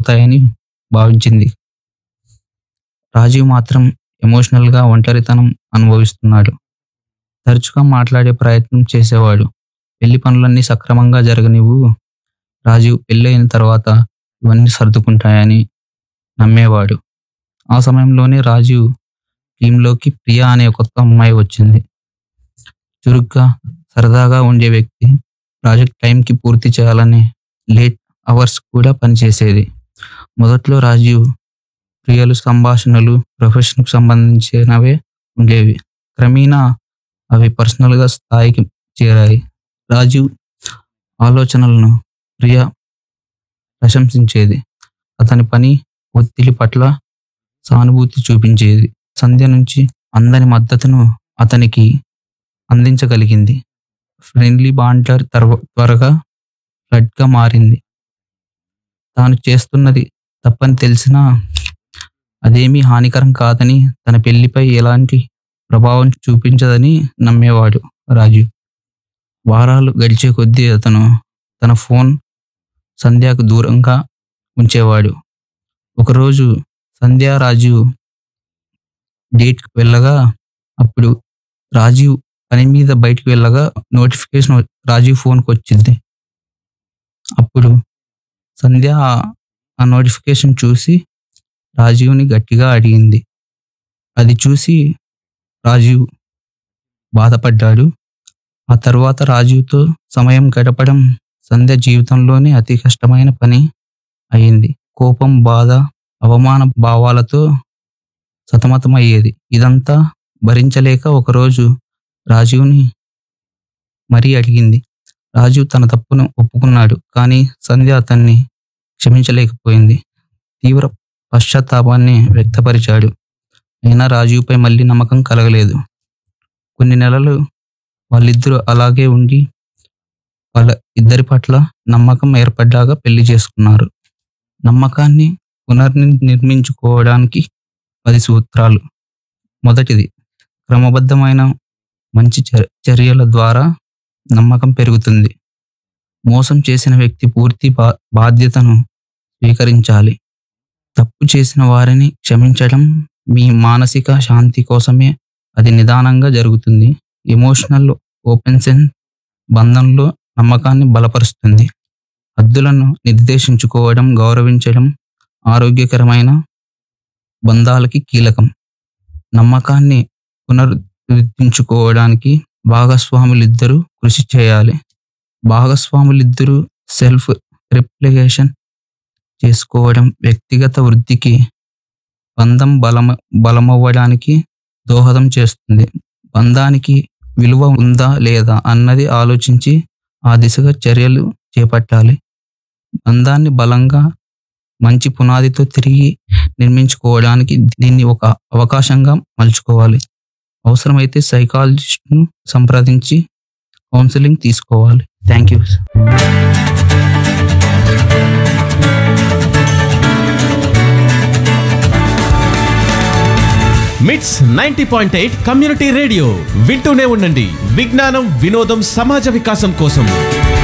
అవుతాయని భావించింది రాజీవ్ మాత్రం ఎమోషనల్గా ఒంటరితనం అనుభవిస్తున్నాడు తరచుగా మాట్లాడే ప్రయత్నం చేసేవాడు పెళ్లి పనులన్నీ సక్రమంగా జరగనివ్వు రాజీవ్ పెళ్ళైన తర్వాత ఇవన్నీ సర్దుకుంటాయని నమ్మేవాడు ఆ సమయంలోనే రాజీవ్ టీంలోకి ప్రియా అనే కొత్త అమ్మాయి వచ్చింది చురుగ్గా సరదాగా ఉండే వ్యక్తి ప్రాజెక్ట్ టైంకి పూర్తి చేయాలనే లేట్ అవర్స్ కూడా పనిచేసేది మొదట్లో రాజీవ్ ప్రియలు సంభాషణలు ప్రొఫెషన్కు సంబంధించినవే ఉండేవి క్రమేణా అవి పర్సనల్గా స్థాయికి చేరాయి రాజీవ్ ఆలోచనలను ప్రియ ప్రశంసించేది అతని పని ఒత్తిడి పట్ల సానుభూతి చూపించేది సంధ్య నుంచి అందని మద్దతును అతనికి అందించగలిగింది ఫ్రెండ్లీ బాంటర్ తర్వ త్వరగా ఫ్లడ్గా మారింది తాను చేస్తున్నది తప్పని తెలిసినా అదేమీ హానికరం కాదని తన పెళ్లిపై ఎలాంటి ప్రభావం చూపించదని నమ్మేవాడు రాజు వారాలు గడిచే కొద్దీ అతను తన ఫోన్ సంధ్యకు దూరంగా ఉంచేవాడు ఒకరోజు సంధ్య రాజు డేట్కి వెళ్ళగా అప్పుడు రాజీవ్ పని మీద బయటికి వెళ్ళగా నోటిఫికేషన్ రాజీవ్ ఫోన్కి వచ్చింది అప్పుడు సంధ్య ఆ- ఆ నోటిఫికేషన్ చూసి రాజీవ్ని గట్టిగా అడిగింది అది చూసి రాజీవ్ బాధపడ్డాడు ఆ తర్వాత రాజీవ్తో సమయం గడపడం సంధ్య జీవితంలోనే అతి కష్టమైన పని అయింది కోపం బాధ అవమాన భావాలతో సతమతమయ్యేది ఇదంతా భరించలేక ఒకరోజు రాజీవ్ని మరీ అడిగింది రాజీవ్ తన తప్పును ఒప్పుకున్నాడు కానీ సంధ్య అతన్ని క్షమించలేకపోయింది తీవ్ర పశ్చాత్తాపాన్ని వ్యక్తపరిచాడు అయినా రాజీవ్పై మళ్ళీ నమ్మకం కలగలేదు కొన్ని నెలలు వాళ్ళిద్దరూ అలాగే ఉండి వాళ్ళ ఇద్దరి పట్ల నమ్మకం ఏర్పడ్డాక పెళ్లి చేసుకున్నారు నమ్మకాన్ని పునర్నిర్మించుకోవడానికి పది సూత్రాలు మొదటిది క్రమబద్ధమైన మంచి చర్- చర్యల ద్వారా నమ్మకం పెరుగుతుంది మోసం చేసిన వ్యక్తి పూర్తి బా బాధ్యతను స్వీకరించాలి తప్పు చేసిన వారిని క్షమించడం మీ మానసిక శాంతి కోసమే అది నిదానంగా జరుగుతుంది ఎమోషనల్ ఓపెన్ సెన్ బంధంలో నమ్మకాన్ని బలపరుస్తుంది హద్దులను నిర్దేశించుకోవడం గౌరవించడం ఆరోగ్యకరమైన బంధాలకి కీలకం నమ్మకాన్ని పునరుద్ధరించుకోవడానికి భాగస్వాములిద్దరూ కృషి చేయాలి భాగస్వాములిద్దరూ సెల్ఫ్ రిప్లికేషన్ చేసుకోవడం వ్యక్తిగత వృద్ధికి బంధం బలమ బలమవ్వడానికి దోహదం చేస్తుంది బంధానికి విలువ ఉందా లేదా అన్నది ఆలోచించి ఆ దిశగా చర్యలు చేపట్టాలి బంధాన్ని బలంగా మంచి పునాదితో తిరిగి నిర్మించుకోవడానికి దీన్ని ఒక అవకాశంగా మలుచుకోవాలి అవసరమైతే సైకాలజిస్ట్ను సంప్రదించి కౌన్సిలింగ్ తీసుకోవాలి thank you MITS ninety point eight community radio వింటూనే ఉండండి విజ్ఞానం వినోదం సమాజ వికాసం కోసం